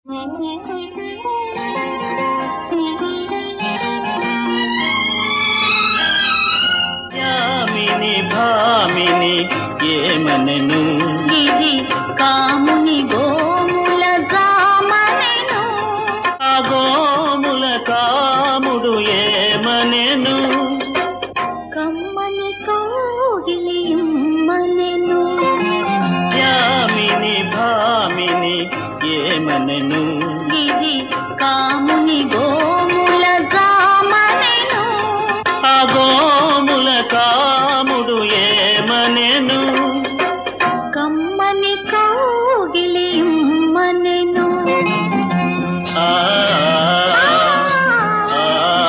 యామిని భామిని ఏమనెను ఇది కాముని గోముల జామనెను ఆ గోముల కాముడు ఏమనెను కమ్మని కోగిలి ఇమ్మనెను యామిని భామిని ఏమనెను ఇది కాముని గోముల జామనెను ఆ గోముల కాముడు ఏమనెను కమ్మని కోగిలి ఇమ్మనెను ఆ ఆ,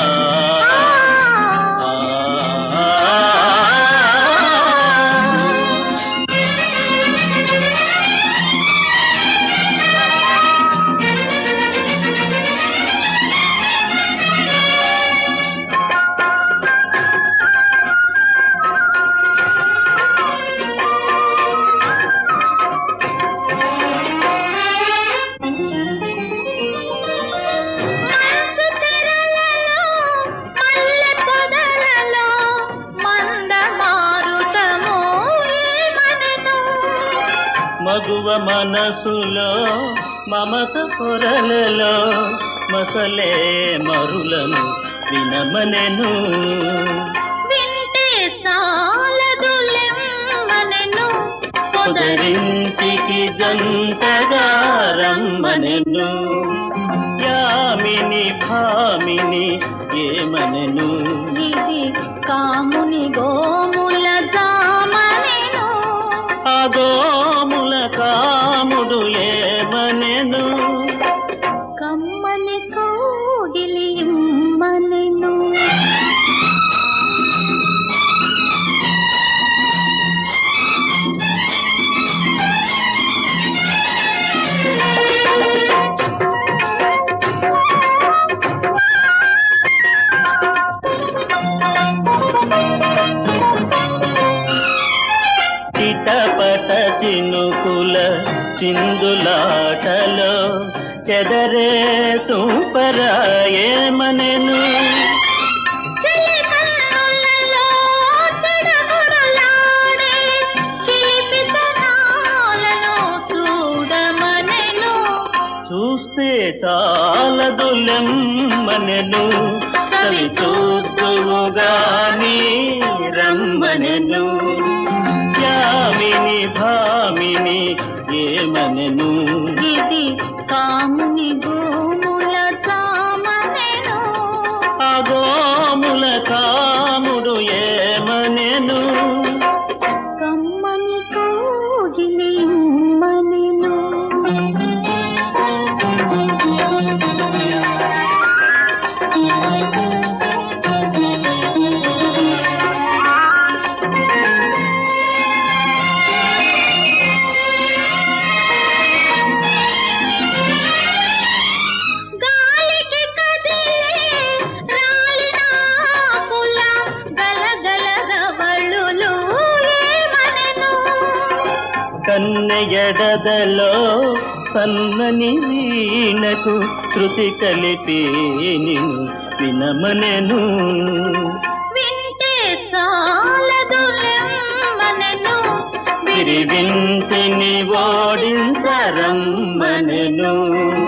ఆ, ఆ. మంచు తెరలలో, మల్లె పొదలలో, మంద మారుతము ఏమనెను? మగువ మనసులో మమత పొరలలో మసలే మరులను వినమనెను వింటే చాలదులెమ్మనెను. పొదరింటికి జంటగా రమ్మనెను యామిని భామిని ఏమనెను ఇది కాముని గోముల జామనెను ఆ గోముల కాముడు ఏమనెను కమ్మని కోగిలి ఇమ్మనెను చిటపట చినుకుల చిందులాటలో చెదరే సూపర ఏమనెను చెలి కన్నులలో చెడగొడలాడే చిలిపితనాలను చూడమనెను. చూస్తే చాలదులెమ్మనెను చవి చూద్దువుగాని రమ్మనెను యామిని భామిని ఏమనెను ఇది కాముని గోముల చామనెను ఆ గోముల కాముడు ఏమనెను కమ్మని కోగిలి ఇమ్మనెను గాలికి కదిలే రాలినాకుల గలగల రవళులు ఏమనెను కన్నెయడదలో సన్నని వీణకు శృతి కలిపి నిన్ను వినమనెను వింటే చాలదులెమ్మనెను విరివింటిని ఓడించరమ్మనెను